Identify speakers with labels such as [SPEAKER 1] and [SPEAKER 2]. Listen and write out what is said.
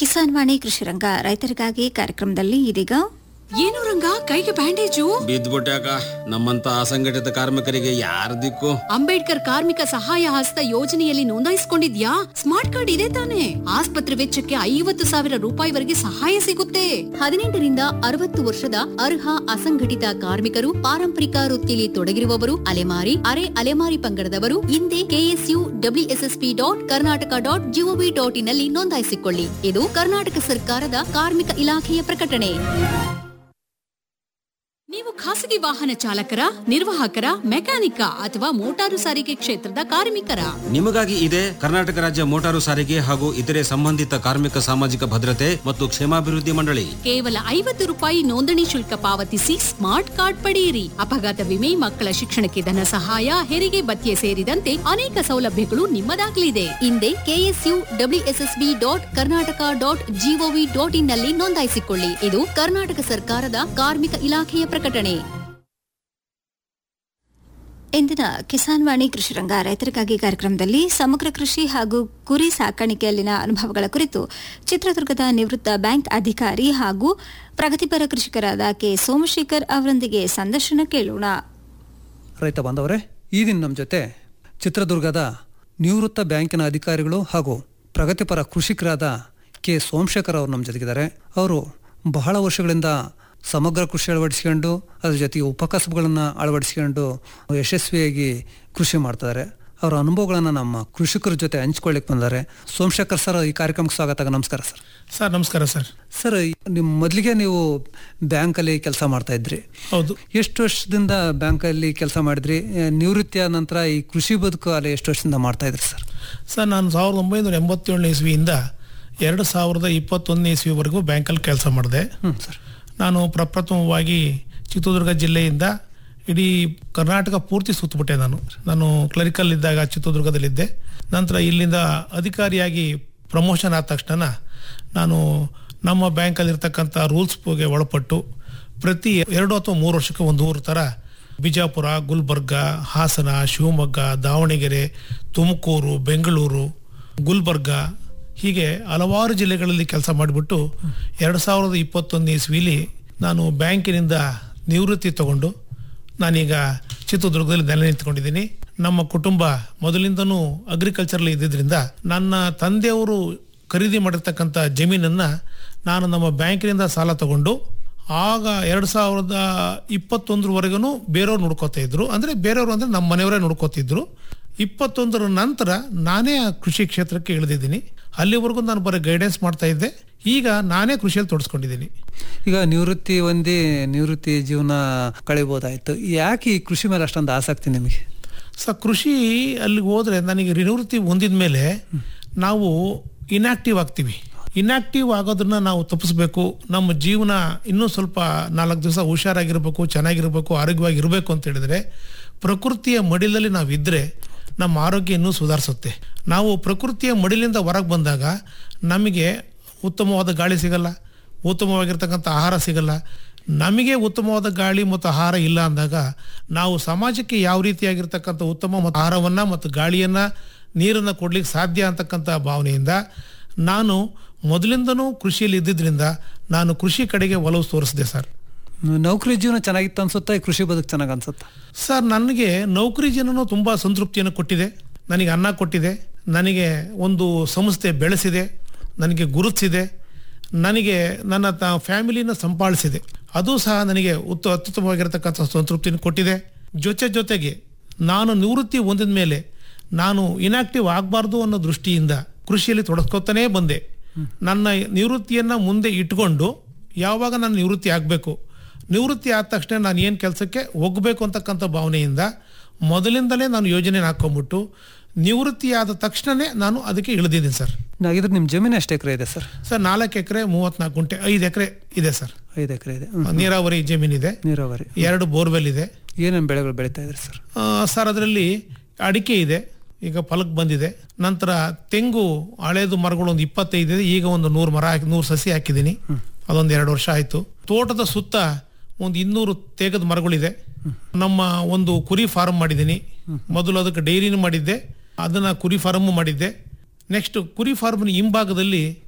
[SPEAKER 1] ಕಿಸಾನ್ ವಾಣಿ ಕೃಷಿ ರಂಗ ರೈತರಿಗಾಗಿ ಕಾರ್ಯಕ್ರಮದಲ್ಲಿ ಇದೀಗ
[SPEAKER 2] ಏನು ರಂಗ ಕೈಗೆ ಬ್ಯಾಂಡೇಜು
[SPEAKER 3] ಬಿದ್ದ್ಬಿಟ್ಯಾಕ ನಮ್ಮಂತ ಅಸಂಘಟಿತ ಕಾರ್ಮಿಕರಿಗೆ ಯಾರ ದಿಕ್ಕು
[SPEAKER 2] ಅಂಬೇಡ್ಕರ್ ಕಾರ್ಮಿಕ ಸಹಾಯ ಹಸ್ತ ಯೋಜನೆಯಲ್ಲಿ ನೋಂದಾಯಿಸಿಕೊಂಡಿದ್ಯಾ ಸ್ಮಾರ್ಟ್ ಕಾರ್ಡ್ ಇದೆ ತಾನೆ ಆಸ್ಪತ್ರೆ ವೆಚ್ಚಕ್ಕೆ ಐವತ್ತು ಸಾವಿರ ರೂಪಾಯಿವರೆಗೆ ಸಹಾಯ ಸಿಗುತ್ತೆ ಹದಿನೆಂಟರಿಂದ ಅರವತ್ತು ವರ್ಷದ ಅರ್ಹ ಅಸಂಘಟಿತ ಕಾರ್ಮಿಕರು ಪಾರಂಪರಿಕ ವೃತ್ತಿಯಲ್ಲಿ ತೊಡಗಿರುವವರು ಅಲೆಮಾರಿ ಅರೆ ಅಲೆಮಾರಿ ಪಂಗಡದವರು ಹಿಂದೆ KSU WSSP dot Karnataka dot GOV dot ಇನ್ನಲ್ಲಿ ನೋಂದಾಯಿಸಿಕೊಳ್ಳಿ ಇದು ಕರ್ನಾಟಕ ಸರ್ಕಾರದ ಕಾರ್ಮಿಕ ಇಲಾಖೆಯ ಪ್ರಕಟಣೆ ನೀವು ಖಾಸಗಿ ವಾಹನ ಚಾಲಕರ ನಿರ್ವಾಹಕರ ಮೆಕ್ಯಾನಿಕ ಅಥವಾ ಮೋಟಾರು ಸಾರಿಗೆ ಕ್ಷೇತ್ರದ ಕಾರ್ಮಿಕರ
[SPEAKER 3] ನಿಮಗಾಗಿ ಇದೆ ಕರ್ನಾಟಕ ರಾಜ್ಯ ಮೋಟಾರು ಸಾರಿಗೆ ಹಾಗೂ ಇತರೆ ಸಂಬಂಧಿತ ಕಾರ್ಮಿಕ ಸಾಮಾಜಿಕ ಭದ್ರತೆ ಮತ್ತು ಕ್ಷೇಮಾಭಿವೃದ್ಧಿ ಮಂಡಳಿ
[SPEAKER 2] ಕೇವಲ ಐವತ್ತು ರೂಪಾಯಿ ನೋಂದಣಿ ಶುಲ್ಕ ಪಾವತಿಸಿ ಸ್ಮಾರ್ಟ್ ಕಾರ್ಡ್ ಪಡೆಯಿರಿ ಅಪಘಾತ ವಿಮೆ ಮಕ್ಕಳ ಶಿಕ್ಷಣಕ್ಕೆ ಧನ ಸಹಾಯ ಹೆರಿಗೆ ಭತ್ಯೆ ಸೇರಿದಂತೆ ಅನೇಕ ಸೌಲಭ್ಯಗಳು ನಿಮ್ಮದಾಗಲಿದೆ ಹಿಂದೆ KSU WSSB dot Karnataka dot GOV dot in ನಲ್ಲಿ ನೋಂದಾಯಿಸಿಕೊಳ್ಳಿ ಇದು ಕರ್ನಾಟಕ ಸರ್ಕಾರದ ಕಾರ್ಮಿಕ ಇಲಾಖೆಯ ಪ್ರಕಟಣೆ
[SPEAKER 1] ಇಂದಿನ ಕಿಸಾನ್ ವಾಣಿ ಕೃಷಿ ರಂಗ ರೈತರಿಗಾಗಿ ಕಾರ್ಯಕ್ರಮದಲ್ಲಿ ಸಮಗ್ರ ಕೃಷಿ ಹಾಗೂ ಕುರಿ ಸಾಕಾಣಿಕೆಯಲ್ಲಿನ ಅನುಭವಗಳ ಕುರಿತು ಚಿತ್ರದುರ್ಗದ ನಿವೃತ್ತ ಬ್ಯಾಂಕ್ ಅಧಿಕಾರಿ ಹಾಗೂ ಪ್ರಗತಿಪರ ಕೃಷಿಕರಾದ ಕೆ ಸೋಮಶೇಖರ್ ಅವರೊಂದಿಗೆ ಸಂದರ್ಶನ ಕೇಳೋಣ
[SPEAKER 4] ರೈತ ಬಾಂಧವರೇ ಈ ದಿನ ನಮ್ಮ ಜೊತೆ ಚಿತ್ರದುರ್ಗದ ನಿವೃತ್ತ ಬ್ಯಾಂಕಿನ ಅಧಿಕಾರಿಗಳು ಹಾಗೂ ಪ್ರಗತಿಪರ ಕೃಷಿಕರಾದ ಕೆ ಸೋಮಶೇಖರ್ ಅವರು ನಮ್ಮ ಜೊತೆಗಿದ್ದಾರೆ ಅವರು ಬಹಳ ವರ್ಷಗಳಿಂದ ಸಮಗ್ರ ಕೃಷಿ ಅಳವಡಿಸ್ಕೊಂಡು ಅದ್ರ ಜೊತೆಗೆ ಉಪಕಸಬುಗಳನ್ನು ಅಳವಡಿಸ್ಕೊಂಡು ಯಶಸ್ವಿಯಾಗಿ ಕೃಷಿ ಮಾಡ್ತಾರೆ ಅವರ ಅನುಭವಗಳನ್ನು ನಮ್ಮ ಕೃಷಿಕರ ಜೊತೆ ಹಂಚ್ಕೊಳ್ಳಿಕ್ಕೆ ಬಂದ್ದಾರೆ ಸೋಮಶೇಖರ್ ಸರ್ ಈ ಕಾರ್ಯಕ್ರಮಕ್ಕೆ ಸ್ವಾಗತ ನಮಸ್ಕಾರ ಸರ್
[SPEAKER 5] ಸರ್ ನಮಸ್ಕಾರ ಸರ್
[SPEAKER 4] ಸರ್ ನಿಮ್ಮ ಮೊದಲಿಗೆ ನೀವು ಬ್ಯಾಂಕಲ್ಲಿ ಕೆಲಸ ಮಾಡ್ತಾ ಇದ್ರಿ
[SPEAKER 5] ಹೌದು
[SPEAKER 4] ಎಷ್ಟು ವರ್ಷದಿಂದ ಬ್ಯಾಂಕಲ್ಲಿ ಕೆಲಸ ಮಾಡಿದ್ರಿ ಆ, ನಿವೃತ್ತಿಯ ನಂತರ ಈ ಕೃಷಿ ಬದುಕು ಅಲ್ಲಿ ಎಷ್ಟು ವರ್ಷದಿಂದ ಮಾಡ್ತಾ ಇದ್ರಿ ಸರ್
[SPEAKER 5] ಸರ್ ನಾನು ಸಾವಿರದ ಒಂಬೈನೂರ ಎಂಬತ್ತೇಳನೇ ಇಸ್ವಿಯಿಂದ ಎರಡು ಸಾವಿರದ ಇಪ್ಪತ್ತೊಂದನೇ ಇಸ್ವಿವರೆಗೂ ಬ್ಯಾಂಕಲ್ಲಿ ಕೆಲಸ ಮಾಡಿದೆ
[SPEAKER 4] ಹ್ಞೂ ಸರ್
[SPEAKER 5] ನಾನು ಪ್ರಪ್ರಥಮವಾಗಿ ಚಿತ್ರದುರ್ಗ ಜಿಲ್ಲೆಯಿಂದ ಇಡೀ ಕರ್ನಾಟಕ ಪೂರ್ತಿ ಸುತ್ತಬಿಟ್ಟೆ ನಾನು ನಾನು ಕ್ಲರಿಕಲ್ ಇದ್ದಾಗ ಚಿತ್ರದುರ್ಗದಲ್ಲಿದ್ದೆ ನಂತರ ಇಲ್ಲಿಂದ ಅಧಿಕಾರಿಯಾಗಿ ಪ್ರಮೋಷನ್ ಆದ ತಕ್ಷಣ ನಾನು ನಮ್ಮ ಬ್ಯಾಂಕಲ್ಲಿರ್ತಕ್ಕಂಥ ರೂಲ್ಸ್ಗೆ ಒಳಪಟ್ಟು ಪ್ರತಿ ಎರಡು ಅಥವಾ ಮೂರು ವರ್ಷಕ್ಕೆ ಒಂದು ಊರು ಥರ ಬಿಜಾಪುರ ಗುಲ್ಬರ್ಗ ಹಾಸನ ಶಿವಮೊಗ್ಗ ದಾವಣಗೆರೆ ತುಮಕೂರು ಬೆಂಗಳೂರು ಗುಲ್ಬರ್ಗ ಹೀಗೆ ಹಲವಾರು ಜಿಲ್ಲೆಗಳಲ್ಲಿ ಕೆಲಸ ಮಾಡಿಬಿಟ್ಟು ಎರಡು ಸಾವಿರದ ಇಪ್ಪತ್ತೊಂದನೇ ಇಸ್ವಿಲಿ ನಾನು ಬ್ಯಾಂಕಿನಿಂದ ನಿವೃತ್ತಿ ತಗೊಂಡು ನಾನೀಗ ಚಿತ್ರದುರ್ಗದಲ್ಲಿ ನೆಲೆ ನಿಂತ್ಕೊಂಡಿದ್ದೀನಿ ನಮ್ಮ ಕುಟುಂಬ ಮೊದಲಿಂದನೂ ಅಗ್ರಿಕಲ್ಚರ್ಲಿ ಇದ್ದಿದ್ದರಿಂದ ನನ್ನ ತಂದೆಯವರು ಖರೀದಿ ಮಾಡಿರ್ತಕ್ಕಂಥ ಜಮೀನನ್ನು ನಾನು ನಮ್ಮ ಬ್ಯಾಂಕಿನಿಂದ ಸಾಲ ತಗೊಂಡು ಆಗ ಎರಡು ಸಾವಿರದ ಇಪ್ಪತ್ತೊಂದರವರೆಗೂ ಬೇರೆಯವ್ರು ನೋಡ್ಕೋತಾ ಇದ್ರು ಅಂದರೆ ಬೇರೆಯವರು ಅಂದರೆ ನಮ್ಮ ಮನೆಯವರೇ ನೋಡ್ಕೋತಿದ್ರು ಇಪ್ಪತ್ತೊಂದರ ನಂತರ ನಾನೇ ಆ ಕೃಷಿ ಕ್ಷೇತ್ರಕ್ಕೆ ಇಳಿದಿದ್ದೀನಿ ಅಲ್ಲಿವರೆಗೂ ನಾನು ಬರೀ ಗೈಡೆನ್ಸ್ ಮಾಡ್ತಾ ಇದ್ದೆ ಈಗ ನಾನೇ ಕೃಷಿಯಲ್ಲಿ ತೊಡಸ್ಕೊಂಡಿದ್ದೀನಿ
[SPEAKER 4] ಈಗ ನಿವೃತ್ತಿ ಹೊಂದಿ ನಿವೃತ್ತಿ ಜೀವನ ಕಳಿಬೋದಾಯ್ತು ಯಾಕೆ ಈ ಕೃಷಿ ಮೇಲೆ ಅಷ್ಟೊಂದು ಆಸಕ್ತಿ ನಿಮಗೆ
[SPEAKER 5] ಸ ಕೃಷಿ ಅಲ್ಲಿಗೆ ಹೋದ್ರೆ ನನಗೆ ನಿವೃತ್ತಿ ಹೊಂದಿದ ಮೇಲೆ ನಾವು ಇನ್ಆಕ್ಟಿವ್ ಆಗ್ತೀವಿ ಇನ್ಆಕ್ಟಿವ್ ಆಗೋದನ್ನ ನಾವು ತಪ್ಪಿಸ್ಬೇಕು ನಮ್ಮ ಜೀವನ ಇನ್ನೂ ಸ್ವಲ್ಪ ನಾಲ್ಕು ದಿವಸ ಹುಷಾರಾಗಿರ್ಬೇಕು ಚೆನ್ನಾಗಿರ್ಬೇಕು ಆರೋಗ್ಯವಾಗಿರ್ಬೇಕು ಅಂತ ಹೇಳಿದ್ರೆ ಪ್ರಕೃತಿಯ ಮಡಿಲಲ್ಲಿ ನಾವು ಇದ್ರೆ ನಮ್ಮ ಆರೋಗ್ಯ ಇನ್ನೂ ಸುಧಾರಿಸುತ್ತೆ ನಾವು ಪ್ರಕೃತಿಯ ಮಡಿಲಿಂದ ಹೊರಗೆ ಬಂದಾಗ ನಮಗೆ ಉತ್ತಮವಾದ ಗಾಳಿ ಸಿಗಲ್ಲ ಉತ್ತಮವಾಗಿರ್ತಕ್ಕಂಥ ಆಹಾರ ಸಿಗಲ್ಲ ನಮಗೆ ಉತ್ತಮವಾದ ಗಾಳಿ ಮತ್ತು ಆಹಾರ ಇಲ್ಲ ಅಂದಾಗ ನಾವು ಸಮಾಜಕ್ಕೆ ಯಾವ ರೀತಿಯಾಗಿರ್ತಕ್ಕಂಥ ಉತ್ತಮ ಮತ್ತು ಆಹಾರವನ್ನು ಮತ್ತು ಗಾಳಿಯನ್ನು ನೀರನ್ನು ಕೊಡ್ಲಿಕ್ಕೆ ಸಾಧ್ಯ ಅಂತಕ್ಕಂಥ ಭಾವನೆಯಿಂದ ನಾನು ಮೊದಲಿಂದನೂ ಕೃಷಿಯಲ್ಲಿ ಇದ್ದಿದ್ದರಿಂದ ನಾನು ಕೃಷಿ ಕಡೆಗೆ ಒಲವು ತೋರಿಸಿದೆ ಸರ್
[SPEAKER 4] ನೌಕರಿ ಜೀವನ ಚೆನ್ನಾಗಿತ್ತು ಅನ್ಸುತ್ತಾ ಈ ಕೃಷಿ ಬದುಕು ಚೆನ್ನಾಗಿ ಅನ್ಸುತ್ತಾ
[SPEAKER 5] ಸರ್ ನನಗೆ ನೌಕರಿ ಜೀವನನೂ ತುಂಬ ಸಂತೃಪ್ತಿಯನ್ನು ಕೊಟ್ಟಿದೆ ನನಗೆ ಅನ್ನ ಕೊಟ್ಟಿದೆ ನನಗೆ ಒಂದು ಸಂಸ್ಥೆ ಬೆಳೆಸಿದೆ ನನಗೆ ಗುರುತಿಸಿದೆ ನನಗೆ ನನ್ನ ತ ಫ್ಯಾಮಿಲಿನ ಸಂಪಾಳಿಸಿದೆ ಅದು ಸಹ ನನಗೆ ಉತ್ತ ಅತ್ಯುತ್ತಮವಾಗಿರ್ತಕ್ಕಂಥ ಸಂತೃಪ್ತಿಯನ್ನು ಕೊಟ್ಟಿದೆ ಜೊತೆ ಜೊತೆಗೆ ನಾನು ನಿವೃತ್ತಿ ಹೊಂದಿದ ಮೇಲೆ ನಾನು ಇನ್ಆಕ್ಟಿವ್ ಆಗಬಾರ್ದು ಅನ್ನೋ ದೃಷ್ಟಿಯಿಂದ ಕೃಷಿಯಲ್ಲಿ ತೊಡಸ್ಕೊತಾನೇ ಬಂದೆ ನನ್ನ ನಿವೃತ್ತಿಯನ್ನು ಮುಂದೆ ಇಟ್ಕೊಂಡು ಯಾವಾಗ ನಾನು ನಿವೃತ್ತಿ ಆಗಬೇಕು ನಿವೃತ್ತಿ ಆದ ತಕ್ಷಣ ನಾನು ಏನು ಕೆಲಸಕ್ಕೆ ಹೋಗಬೇಕು ಅಂತಕ್ಕಂಥ ಭಾವನೆಯಿಂದ ಮೊದಲಿಂದಲೇ ನಾನು ಯೋಜನೆ ಹಾಕೊಂಡ್ಬಿಟ್ಟು ನಿವೃತ್ತಿ ಆದ ತಕ್ಷಣನೇ ನಾನು ಅದಕ್ಕೆ ಇಳಿದಿದ್ದೀನಿ ಸರ್
[SPEAKER 4] ನಾಗಿದ್ರೆ ನಿಮ್ಮ ಜಮೀನು ಎಷ್ಟು ಎಕರೆ ಇದೆ ಸರ್
[SPEAKER 5] ಸರ್ ನಾಲ್ಕು ಎಕರೆ ಮೂವತ್ನಾಲ್ಕು ಗುಂಟೆ ಐದು ಎಕರೆ ಇದೆ ಸರ್
[SPEAKER 4] ಐದು ಎಕರೆ ಇದೆ ಹ್ಮ್.
[SPEAKER 5] ನೀರಾವರಿ ಜಮೀನಿದೆ
[SPEAKER 4] ನೀರಾವರಿ
[SPEAKER 5] ಎರಡು ಬೋರ್ವೆಲ್ ಇದೆ
[SPEAKER 4] ಏನೇನು ಬೆಳೆಗಳು ಬೆಳೀತಾ ಇದ್ರಿ ಸರ್
[SPEAKER 5] ಆ, ಸರ್ ಅದರಲ್ಲಿ ಅಡಿಕೆ ಇದೆ ಈಗ ಫಲಕ್ ಬಂದಿದೆ ನಂತರ ತೆಂಗು ಹಳೇದು ಮರಗಳು ಒಂದು ಇಪ್ಪತ್ತೈದು ಇದೆ ಈಗ ಒಂದು ನೂರು ಮರ ಹಾಕಿ ನೂರು ಸಸಿ ಹಾಕಿದ್ದೀನಿ ಅದೊಂದು ಎರಡು ವರ್ಷ ಆಯಿತು ತೋಟದ ಸುತ್ತ ಒಂದು ಇನ್ನೂರು ತೇಗದ ಮರಗಳಿದೆ ನಮ್ಮ ಒಂದು ಕುರಿ ಫಾರ್ಮ್ ಮಾಡಿದ್ದೀನಿ ಮೊದಲು ಅದಕ್ಕೆ ಡೈರಿನೂ ಮಾಡಿದ್ದೆ ಅದನ್ನ ಕುರಿ ಫಾರ್ಮ್ ಮಾಡಿದ್ದೆ ನೆಕ್ಸ್ಟ್ ಕುರಿ ಫಾರ್ಮ್ನ ಹಿಂಭಾಗದಲ್ಲಿ